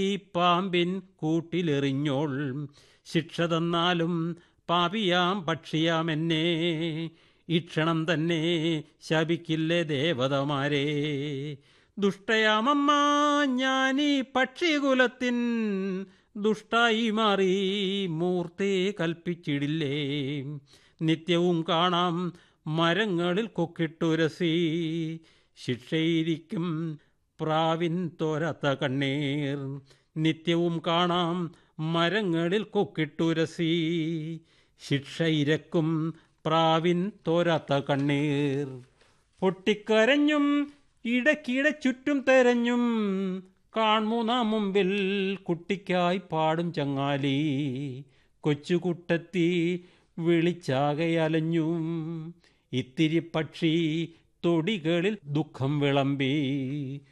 ഈ പാമ്പിൻ കൂട്ടിലെറിഞ്ഞോൾ ശിക്ഷ തന്നാലും പാപിയാം പക്ഷിയാം എന്നെ ഈ ക്ഷണം തന്നെ ശപിക്കില്ലേ ദേവതമാരെ ദുഷ്ടയാമമ്മ ഞാനീ പക്ഷികുലത്തിൻ ദുഷ്ടായി മാറി മൂർത്തി കൽപ്പിച്ചിടില്ലേ നിത്യവും കാണാം മരങ്ങളിൽ കൊക്കിട്ടുരസി ശിക്ഷയിരിക്കും പ്രാവിൻ തോരാത്ത കണ്ണീർ നിത്യവും കാണാം മരങ്ങളിൽ കൊക്കിട്ടുരസി ശിക്ഷ ഇരക്കും പ്രാവിൻ തോരാത്ത കണ്ണീർ പൊട്ടിക്കരഞ്ഞും ഇടയ്ക്കിടെ ചുറ്റും തെരഞ്ഞും കാൺമൂന്നാ മുമ്പിൽ കുട്ടിക്കായി പാടും ചങ്ങാലി കൊച്ചുകുട്ടത്തി വിളിച്ചാകെ അലഞ്ഞും ഇത്തിരി പക്ഷി തൊടികളിൽ ദുഃഖം വിളമ്പി